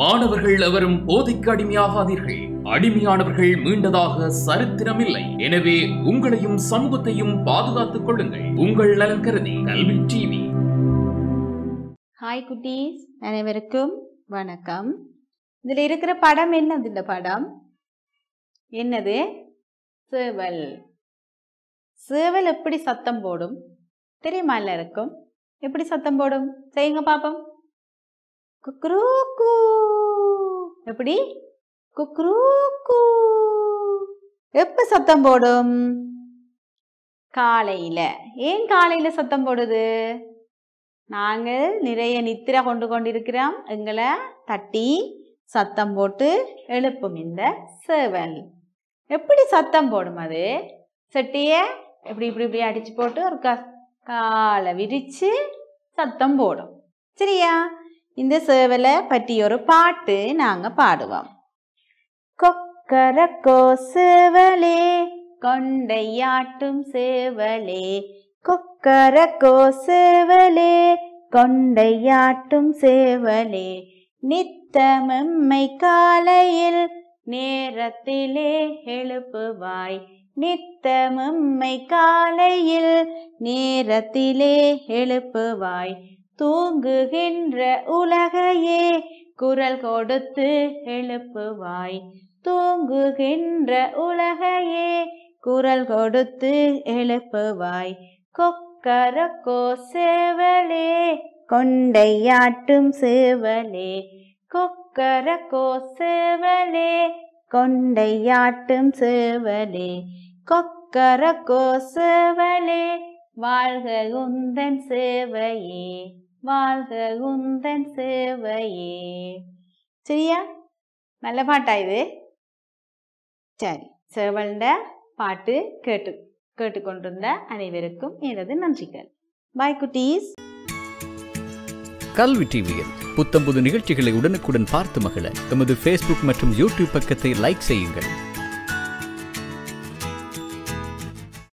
மாணவர்கள் எவரும் போதைக்கு அடிமையாகாதீர்கள் அடிமையானவர்கள் மீண்டதாக சரித்திரமில்லை எனவே உங்களையும் சமூகத்தையும் பாதுகாத்துக் கொள்ளுங்கள் உங்கள் நலன் கருதி கல்வி டிவி ஹாய் குட்டீஸ் அனைவருக்கும் வணக்கம் இதில் இருக்கிற படம் என்னது இந்த படம் என்னது சேவல் சேவல் எப்படி சத்தம் போடும் தெரியுமா எல்லாருக்கும் எப்படி சத்தம் போடும் செய்யுங்க பாப்போம் குக்ரூக்கு எப்படி குக்ரூக்கு எப்ப சத்தம் போடும் காலையில ஏன் காலையில சத்தம் போடுது நாங்கள் நிறைய நித்திரை கொண்டு கொண்டிருக்கிறோம் எங்களை தட்டி சத்தம் போட்டு எழுப்பும் இந்த சேவல் எப்படி சத்தம் போடும் அது செட்டிய இப்படி இப்படி இப்படி அடிச்சு போட்டு ஒரு கா காலை விரிச்சு சத்தம் போடும் சரியா இந்த சேவலை பற்றி ஒரு பாட்டு நாங்க பாடுவோம் கொக்கரக்கோ சேவலே கொண்டையாட்டும் சேவலே கொக்கரக்கோ சேவலே கொண்டையாட்டும் சேவலே நித்தமெம்மை காலையில் நேரத்திலே எழுப்புவாய் நித்தமெம்மை காலையில் நேரத்திலே எழுப்புவாய் தூங்குகின்ற உலகையே குரல் கொடுத்து எழுப்புவாய் தூங்குகின்ற உலகையே குரல் கொடுத்து எழுப்புவாய் கொக்கரக்கோ சேவலே கொண்டையாட்டும் சேவலே கொக்கரக்கோ சேவலே கொண்டையாட்டும் சேவலே கொக்கரக்கோ சேவலே வாழ்க உந்தன் சேவையே வாழ்க உந்தன் சேவையே சரியா நல்ல பாட்டா இது சரி சேவல்ட பாட்டு கேட்டு கேட்டுக்கொண்டிருந்த அனைவருக்கும் எனது நன்றிகள் பாய் குட்டீஸ் கல்வி டிவியில் புத்தம்புது நிகழ்ச்சிகளை உடனுக்குடன் பார்த்து மகிழ எமது ஃபேஸ்புக் மற்றும் யூடியூப் பக்கத்தை லைக் செய்யுங்கள்